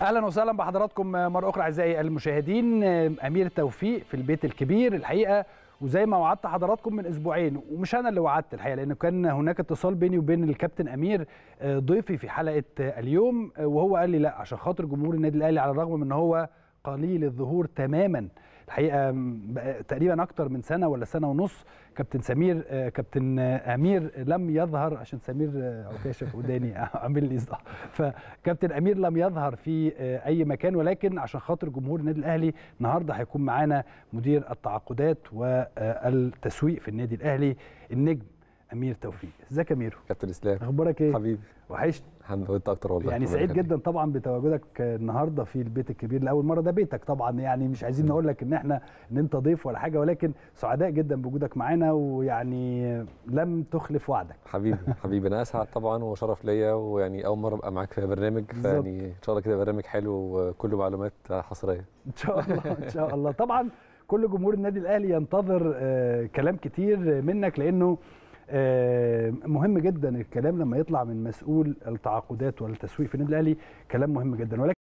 اهلا وسهلا بحضراتكم مره اخرى اعزائي المشاهدين امير توفيق في البيت الكبير الحقيقه وزي ما وعدت حضراتكم من اسبوعين ومش انا اللي وعدت الحقيقه لان كان هناك اتصال بيني وبين الكابتن امير ضيفي في حلقه اليوم وهو قال لي لا عشان خاطر جمهور النادي الاهلي على الرغم من ان هو قليل الظهور تماما الحقيقه تقريبا اكتر من سنه ولا سنه ونص كابتن سمير كابتن امير لم يظهر عشان سمير عكاشه في وداني عامل لي صداع فكابتن امير لم يظهر في اي مكان ولكن عشان خاطر جمهور النادي الاهلي النهارده هيكون معانا مدير التعاقدات والتسويق في النادي الاهلي النجم امير توفيق ازيك يا ميرو كابتن اسلام اخبارك ايه حبيبي وحشني الحمد لله انت اكتر والله يعني سعيد جدا طبعا بتواجدك النهارده في البيت الكبير لاول مره ده بيتك طبعا يعني مش عايزين نقول لك ان احنا ان انت ضيف ولا حاجه ولكن سعداء جدا بوجودك معانا ويعني لم تخلف وعدك حبيبي حبيبي انا اسعد طبعا وشرف ليا ويعني اول مره ابقى معاك في برنامج فيعني ان شاء الله كده برنامج حلو وكله معلومات حصريه ان شاء الله ان شاء الله طبعا كل جمهور النادي الاهلي ينتظر كلام كتير منك لانه مهم جدا الكلام لما يطلع من مسؤول التعاقدات والتسويق في النادي الاهلي كلام مهم جدا ولكن